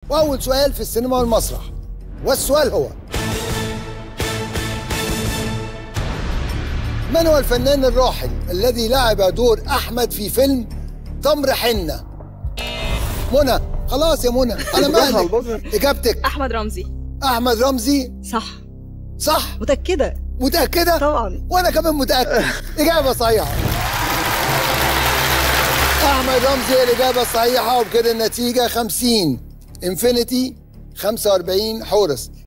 وأول سؤال في السينما والمسرح والسؤال هو من هو الفنان الراحل الذي لعب دور أحمد في فيلم تمر حنة منى خلاص يا منى أنا مالك إجابتك احمد رمزي أحمد رمزي صح صح متأكدة متأكدة؟ طبعا وأنا كمان متأكد إجابة صحيحة أحمد رمزي هي الإجابة الصحيحة وبكده النتيجة 50 انفينيتي 45 حورس